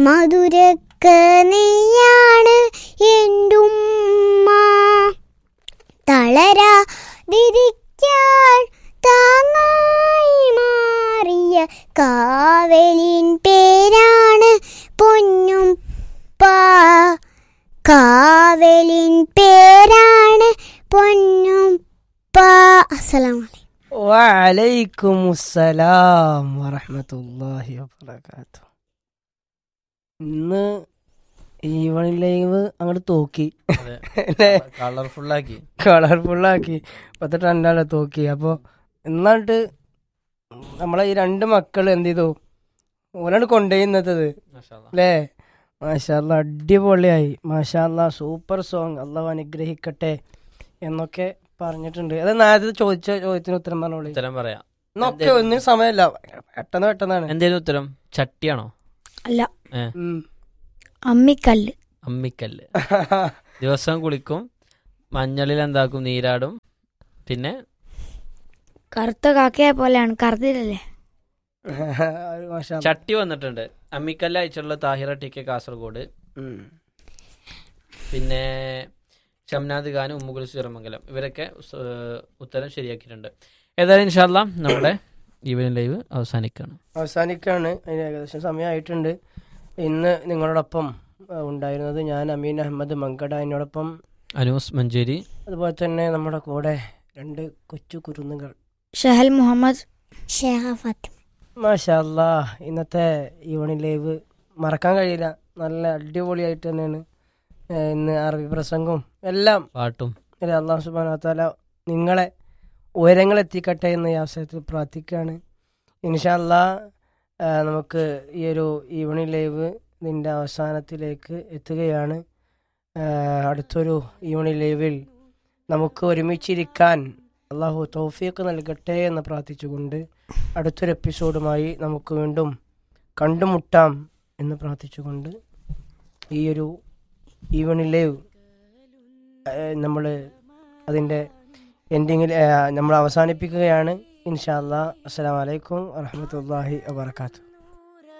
മധുരക്ക നെയ്യാണ് എൻ്റുമ്മ തളരാതിരിക്കാൻ താങ്ങായി മാറിയ കാവലിൻ പേരാണ് പൊന്നുപ്പ കാവലിൻ പേരാണ് പൊന്നുപ്പ അസ്സലാമലൈക്കും വലൈക്കും അസ്സലാം വറഹമത്തല്ലാഹി വബറകാത്തു ഇന്ന് ഈവണിംഗ് ലൈവ് അങ്ങോട്ട് തോക്കി അല്ലേ കളർഫുള്ളാക്കി കളർഫുള്ളാക്കി പത്ത് ട്രെൻഡാണ് തോക്കി അപ്പോൾ എന്നാട്ട് നമ്മളെ ഈ രണ്ട് മക്കൾ എന്ത് ചെയ്തു ഓലാണ് കൊണ്ടുപോയി ഇന്നത്തത് അല്ലേ മാഷാല്ല അടിപൊളിയായി മാഷാല്ല സൂപ്പർ സോങ് അള്ളാഹു അനുഗ്രഹിക്കട്ടെ എന്നൊക്കെ പറഞ്ഞിട്ടുണ്ട് അത് നേരത്തെ ചോദിച്ച ചോദ്യത്തിന് ഉത്തരം പറഞ്ഞോളി ഉത്തരം പറയാം എന്നൊക്കെ ഒന്നിനും സമയമല്ല പെട്ടെന്ന് പെട്ടെന്നാണ് എന്തേലും ഉത്തരം ചട്ടിയാണോ അല്ല ഉം. അമ്മിക്കല്ല് അമ്മിക്കല്ല് ദിവസം കുളിക്കും മഞ്ഞളിൽ എന്താക്കും നീരാടും പിന്നെ കറുത്ത കാക്കയെ പോലെയാണ് കറുത്തില്ലല്ലേ മാഷാ അല്ലാ. ചട്ടി വന്നിട്ടുണ്ട് അമ്മിക്കല്ല് അയച്ചുള്ള താഹിറ ടി കെ കാസർഗോഡ് ഉം. പിന്നെ ഷംനാദ് ഖാൻ ഉമ്മുകുൽ സിറമംഗലം ഇവരൊക്കെ ഉസ്- ഏഹ് ഉത്തരം ശരിയാക്കിയിട്ടുണ്ട് ഏതായാലും ഇൻഷാല്ല നമ്മുടെ ഈവനിങ് ലൈവ് അവസാനിക്കുകയാണ് അവസാനിക്കാണ് അതിന് ഏകദേശം സമയമായിട്ടുണ്ട് ഇന്ന് നിങ്ങളോടൊപ്പം ആ, ഉണ്ടായിരുന്നത് ഞാൻ അമീൻ അഹമ്മദ് മങ്കട എന്നോടൊപ്പം അനൂസ് മഞ്ചേരി അതുപോലെ തന്നെ നമ്മുടെ കൂടെ രണ്ട് കൊച്ചു കുരുന്നുകൾ ഷഹൽ മുഹമ്മദ് ഷേഖ ഫാത്തിമ മാഷാല്ലാ ഇന്നത്തെ ഈവണിംഗ് ലൈവ് മറക്കാൻ കഴിയില്ല നല്ല അടിപൊളിയായിട്ട് തന്നെയാണ് ഏ, ഇന്ന് അറബി പ്രസംഗവും എല്ലാം പാട്ടും അല്ലെ അള്ളാഹു സുബാന താല നിങ്ങളെ ഉയരങ്ങളെത്തിക്കട്ടെ എന്ന് ഈ അവസരത്തിൽ പ്രാർത്ഥിക്കുകയാണ് ഇൻഷാല്ലാ ആ, നമുക്ക് ഈ ഒരു ഈവണിംഗ് ലൈവ് ഇതിൻ്റെ അവസാനത്തിലേക്ക് എത്തുകയാണ് ആ, അടുത്തൊരു ഈവണിംഗ് ലൈവിൽ നമുക്ക് ഒരുമിച്ചിരിക്കാൻ അള്ളാഹു തൗഫീഖ് നൽകട്ടെ എന്ന് പ്രാർത്ഥിച്ചുകൊണ്ട് അടുത്തൊരു എപ്പിസോഡുമായി നമുക്ക് വീണ്ടും കണ്ടുമുട്ടാം എന്ന് പ്രാർത്ഥിച്ചുകൊണ്ട് ഈ ഒരു ഈവണിംഗ് ലൈവ് നമ്മൾ അതിൻ്റെ എൻഡിങ്ങിൽ നമ്മൾ അവസാനിപ്പിക്കുകയാണ് ഇൻഷാ അല്ലാ അസ്സലാമു അലൈക്കും വറഹമത്തല്ലാഹി വാബർക്കാത്തു